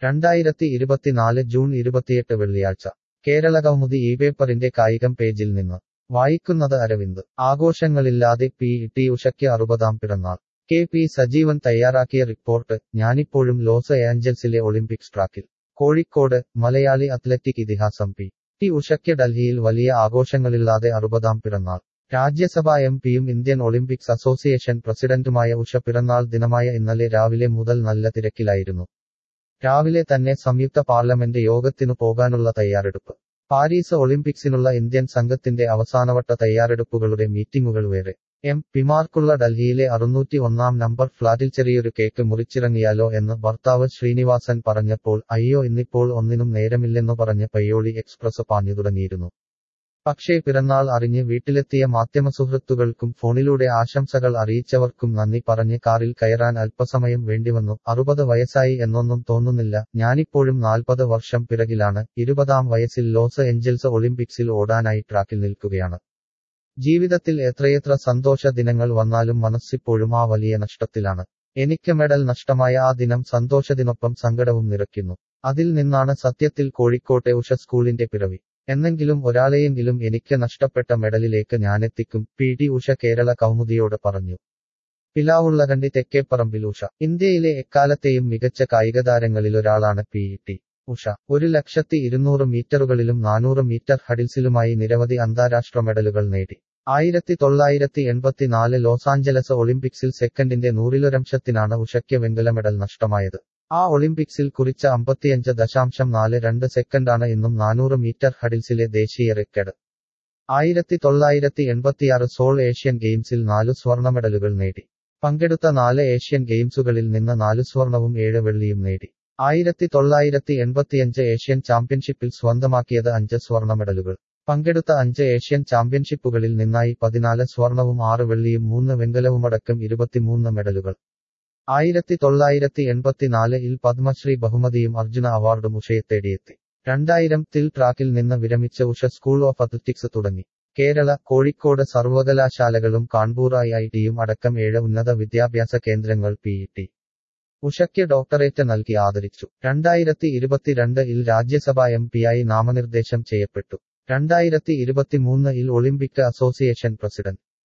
രണ്ടായിരത്തി ഇരുപത്തിനാല് ജൂൺ ഇരുപത്തിയെട്ട് വെള്ളിയാഴ്ച കേരള കൗമുദി ഈ പേപ്പറിന്റെ കായികം പേജിൽ നിന്ന് വായിക്കുന്നത് അരവിന്ദ് ആഘോഷങ്ങളില്ലാതെ പി ടി ഉഷയ്ക്ക് അറുപതാം പിറന്നാൾ കെ പി സജീവൻ തയ്യാറാക്കിയ റിപ്പോർട്ട് ഞാനിപ്പോഴും ലോസ് ഏഞ്ചൽസിലെ ഒളിമ്പിക്സ് ട്രാക്കിൽ കോഴിക്കോട് മലയാളി അത്ലറ്റിക് ഇതിഹാസം പി ടി ഉഷയ്ക്ക് ഡൽഹിയിൽ വലിയ ആഘോഷങ്ങളില്ലാതെ അറുപതാം പിറന്നാൾ രാജ്യസഭാ എം പിയും ഇന്ത്യൻ ഒളിമ്പിക്സ് അസോസിയേഷൻ പ്രസിഡന്റുമായ ഉഷ പിറന്നാൾ ദിനമായ ഇന്നലെ രാവിലെ മുതൽ നല്ല തിരക്കിലായിരുന്നു രാവിലെ തന്നെ സംയുക്ത പാർലമെന്റ് യോഗത്തിനു പോകാനുള്ള തയ്യാറെടുപ്പ് പാരീസ് ഒളിമ്പിക്സിനുള്ള ഇന്ത്യൻ സംഘത്തിന്റെ അവസാനവട്ട തയ്യാറെടുപ്പുകളുടെ മീറ്റിംഗുകൾ വേറെ എം പിമാർക്കുള്ള ഡൽഹിയിലെ അറുന്നൂറ്റി ഒന്നാം നമ്പർ ഫ്ളാറ്റിൽ ചെറിയൊരു കേക്ക് മുറിച്ചിറങ്ങിയാലോ എന്ന് ഭർത്താവ് ശ്രീനിവാസൻ പറഞ്ഞപ്പോൾ അയ്യോ ഇന്നിപ്പോൾ ഒന്നിനും നേരമില്ലെന്നു പറഞ്ഞ് പയ്യോളി എക്സ്പ്രസ് പാഞ്ഞു തുടങ്ങിയിരുന്നു പക്ഷേ പിറന്നാൾ അറിഞ്ഞ് വീട്ടിലെത്തിയ മാധ്യമസുഹൃത്തുക്കൾക്കും ഫോണിലൂടെ ആശംസകൾ അറിയിച്ചവർക്കും നന്ദി പറഞ്ഞ് കാറിൽ കയറാൻ അല്പസമയം വേണ്ടിവന്നു അറുപത് വയസ്സായി എന്നൊന്നും തോന്നുന്നില്ല ഞാനിപ്പോഴും നാൽപ്പത് വർഷം പിറകിലാണ് ഇരുപതാം വയസ്സിൽ ലോസ് ഏഞ്ചൽസ് ഒളിമ്പിക്സിൽ ഓടാനായി ട്രാക്കിൽ നിൽക്കുകയാണ് ജീവിതത്തിൽ എത്രയെത്ര സന്തോഷ ദിനങ്ങൾ വന്നാലും മനസ്സിപ്പോഴും ആ വലിയ നഷ്ടത്തിലാണ് എനിക്ക് മെഡൽ നഷ്ടമായ ആ ദിനം സന്തോഷത്തിനൊപ്പം സങ്കടവും നിറയ്ക്കുന്നു അതിൽ നിന്നാണ് സത്യത്തിൽ കോഴിക്കോട്ടെ ഉഷ സ്കൂളിന്റെ പിറവി എന്നെങ്കിലും ഒരാളെയെങ്കിലും എനിക്ക് നഷ്ടപ്പെട്ട മെഡലിലേക്ക് ഞാനെത്തിക്കും പി ടി ഉഷ കേരള കൗമുദിയോട് പറഞ്ഞു പിലാവുള്ളകണ്ടി തെക്കേപ്പറമ്പിൽ ഉഷ ഇന്ത്യയിലെ എക്കാലത്തെയും മികച്ച കായികതാരങ്ങളിലൊരാളാണ് പി ടി ഉഷ ഒരു ലക്ഷത്തി ഇരുന്നൂറ് മീറ്ററുകളിലും നാനൂറ് മീറ്റർ ഹഡിൽസിലുമായി നിരവധി അന്താരാഷ്ട്ര മെഡലുകൾ നേടി ആയിരത്തി തൊള്ളായിരത്തി എൺപത്തിനാല് ലോസാഞ്ചലസ് ഒളിമ്പിക്സിൽ സെക്കൻഡിന്റെ നൂറിലൊരംശത്തിനാണ് ഉഷയ്ക്ക് വെങ്കല മെഡൽ നഷ്ടമായത് ആ ഒളിമ്പിക്സിൽ കുറിച്ച അമ്പത്തിയഞ്ച് ദശാംശം നാല് രണ്ട് സെക്കൻഡാണ് ഇന്നും നാനൂറ് മീറ്റർ ഹഡിൽസിലെ ദേശീയ റെക്കഡ് ആയിരത്തി തൊള്ളായിരത്തി എൺപത്തിയാറ് സോൾ ഏഷ്യൻ ഗെയിംസിൽ നാലു സ്വർണ്ണ മെഡലുകൾ നേടി പങ്കെടുത്ത നാല് ഏഷ്യൻ ഗെയിംസുകളിൽ നിന്ന് നാലു സ്വർണവും ഏഴ് വെള്ളിയും നേടി ആയിരത്തി തൊള്ളായിരത്തി എൺപത്തിയഞ്ച് ഏഷ്യൻ ചാമ്പ്യൻഷിപ്പിൽ സ്വന്തമാക്കിയത് അഞ്ച് സ്വർണ്ണ മെഡലുകൾ പങ്കെടുത്ത അഞ്ച് ഏഷ്യൻ ചാമ്പ്യൻഷിപ്പുകളിൽ നിന്നായി പതിനാല് സ്വർണവും ആറ് വെള്ളിയും മൂന്ന് വെങ്കലവുമടക്കം ഇരുപത്തിമൂന്ന് മെഡലുകൾ ആയിരത്തി തൊള്ളായിരത്തി എൺപത്തിനാലിൽ പത്മശ്രീ ബഹുമതിയും അർജുന അവാർഡും ഉഷയെ തേടിയെത്തി രണ്ടായിരം തിൽ ട്രാക്കിൽ നിന്ന് വിരമിച്ച ഉഷ സ്കൂൾ ഓഫ് അത്ലറ്റിക്സ് തുടങ്ങി കേരള കോഴിക്കോട് സർവകലാശാലകളും കാൺപൂർ ഐ ഐ ടിയും അടക്കം ഏഴ് ഉന്നത വിദ്യാഭ്യാസ കേന്ദ്രങ്ങൾ പി ടി ഉഷയ്ക്ക് ഡോക്ടറേറ്റ് നൽകി ആദരിച്ചു രണ്ടായിരത്തി ഇരുപത്തിരണ്ട് ഇൽ രാജ്യസഭാ എം പിയായി നാമനിർദ്ദേശം ചെയ്യപ്പെട്ടു രണ്ടായിരത്തി ഇരുപത്തിമൂന്ന് ഇൽ ഒളിമ്പിക് അസോസിയേഷൻ പ്രസിഡന്റ്